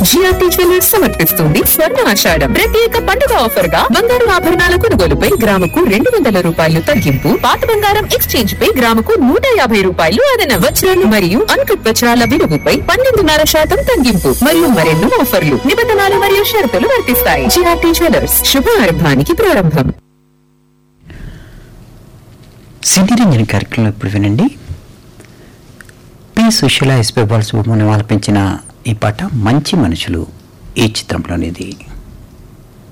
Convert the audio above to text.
GRT jewellers సమర్పిస్తుంది స్వర్ణ ఆషాఢం ప్రత్యేక పండుగ ఆఫర్ గా బంగారు ఆభరణాల కొనుగోలుపై గ్రాముకు రెండు వందల రూపాయలు తగ్గింపు పాత బంగారం ఎక్స్చేంజ్ పై గ్రాముకు నూట యాభై రూపాయలు అదన వజ్రాలు మరియు అన్కట్ వజ్రాల విలువపై పన్నెండున్నర శాతం తగ్గింపు మరియు మరెన్నో ఆఫర్లు నిబంధనలు మరియు షరతులు వర్తిస్తాయి జిఆర్టీ జ్యువెలర్స్ శుభారంభానికి ప్రారంభం సినీ రంజన కార్యక్రమంలో ఇప్పుడు వినండి పి సుశీల ఎస్పీ బాల్ సుబ్రహ్మణ్యం ఆలపించిన ఈ పాట మంచి మనుషులు ఈ చిత్రంలోనిది